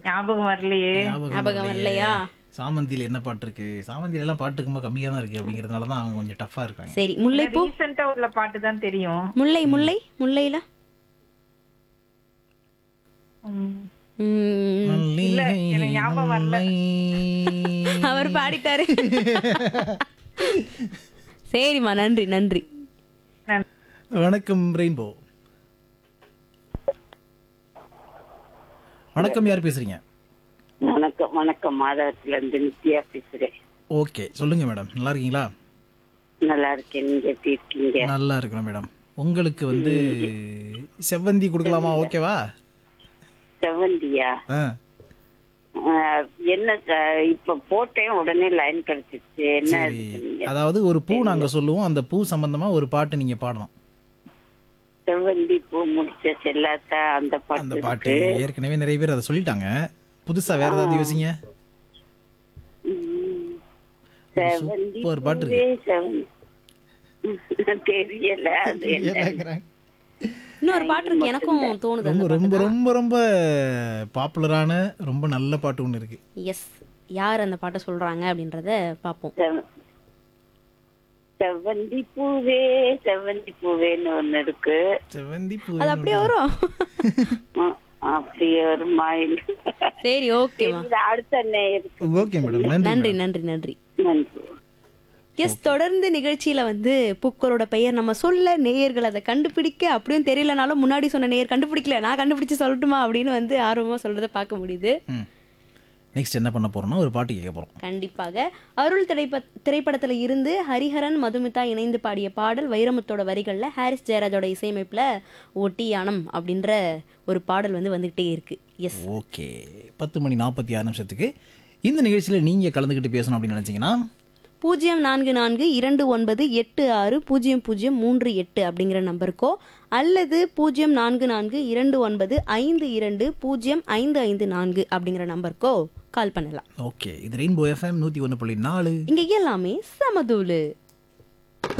ஞாபகம் வரலையே ஞாபகம் வரலையா? சாமந்தியில என்ன பாட்டு இருக்கு சாமந்தியில எல்லாம் பாட்டு ரொம்ப கம்மியா தான் இருக்கு அப்படிங்கறதுனால தான் அவங்க கொஞ்சம் டஃப்பா இருக்காங்க சரி முல்லைப்பூ ரீசெண்டா உள்ள பாட்டு தான் தெரியும் முல்லை முல்லை முல்லையில ம். ம், மல்லிகை, எனக்கு ஞாபகம் வரல. மல்லை. அவர் பாடிட்டாரு சரிம்மா நன்றி நன்றி நான் வணக்கம் ரெயின்போ வணக்கம் யார் பேசுறீங்க வணக்கம் வணக்கம் மாதவத்துல இருந்து நித்யா பேசுறேன் ஓகே சொல்லுங்க மேடம் நல்லா இருக்கீங்களா நல்லா இருக்கேன் நீங்க எப்படி இருக்கீங்க நல்லா இருக்கிறோம் மேடம் உங்களுக்கு வந்து செவ்வந்தி கொடுக்கலாமா ஓகேவா செவந்தியா ஆ ஆஹ், என்ன ச- இப்ப போட்டேன் உடனே லைன் கிடைச்சிச்சு என்ன சரி இது சொன்னீங்க? அதாவது ஒரு பூ நாங்க சொல்லுவோம் அந்த பூ சம்பந்தமா ஒரு பாட்டு நீங்க பாடணும் செவ்வந்தி பூ முடிச்ச செல்லாத்தா அந்த அந்த பாட்டு பாட்டு இருக்கு. ஏற்கனவே நிறைய பேர் அதை சொல்லிட்டாங்க புதுசா வேற ஏதாவது யோசிங்க ம். செவ்வந்தி சூப்பர் பாட்டு பூவே செவ்வந்தி தெரியல அது என்ன இன்னொரு பாட்டு இருக்கு எனக்கும் தோணுது ரொம்ப ரொம்ப ரொம்ப ரொம்ப பாப்புலரான ரொம்ப நல்ல பாட்டு ஒன்று இருக்கு எஸ் யார் அந்த பாட்டை சொல்றாங்க அப்படின்றத பார்ப்போம் செவ- செவ்வந்தி பூவே செவ்வந்தி பூவேன்னு ஒண்ணு இருக்கு செவந்தி பூ அது அப்படியே வரும் ஆ, அப்படியே ஒரு மாயில் சரி ஓகேம்மா அடுத்த நேருக்கு ஓகே மேடம் நன்றி நன்றி நன்றி நன்றி நன்றி எஸ் தொடர்ந்து நிகழ்ச்சியில வந்து புக்கரோட பெயர் நம்ம சொல்ல நேயர்கள் அதை கண்டுபிடிக்க அப்படியும் தெரியலனாலும் முன்னாடி சொன்ன நேயர் கண்டுபிடிக்கல நான் கண்டுபிடிச்சு சொல்லட்டுமா அப்படின்னு வந்து ஆர்வமா சொல்றத பார்க்க முடியுது ம் நெக்ஸ்ட் என்ன பண்ண போறோம்னா ஒரு பாட்டு கேட்க போறோம் கண்டிப்பாக அருள் திரைப்ப திரைப்படத்துல இருந்து ஹரிஹரன் மதுமிதா இணைந்து பாடிய பாடல் வைரமுத்தோட வரிகள்ல ஹாரிஸ் ஜெயராஜோட இசையமைப்புல ஒட்டி யானம் அப்படின்ற ஒரு பாடல் வந்து வந்துகிட்டே இருக்கு எஸ் ஓகே பத்து மணி நாற்பத்தி ஆறு நிமிஷத்துக்கு இந்த நிகழ்ச்சியில் நீங்கள் கலந்துக்கிட்டு பேசணும் அப்படின்னு நினச்சிங்கன்னா பூஜ்ஜியம் நான்கு நான்கு இரண்டு ஒன்பது எட்டு ஆறு பூஜ்ஜியம் பூஜ்ஜியம் மூன்று எட்டு அப்படிங்கிற நம்பருக்கோ அல்லது பூஜ்ஜியம் நான்கு நான்கு இரண்டு ஒன்பது ஐந்து இரண்டு பூஜ்ஜியம் ஐந்து ஐந்து நான்கு அப்படிங்கிற நம்பருக்கோ கால் பண்ணலாம் ஓகே இது ரெயின்போ எஃப்எம் நூற்றி ஒன்று புள்ளி நாலு இங்க எல்லாமே சமதூளு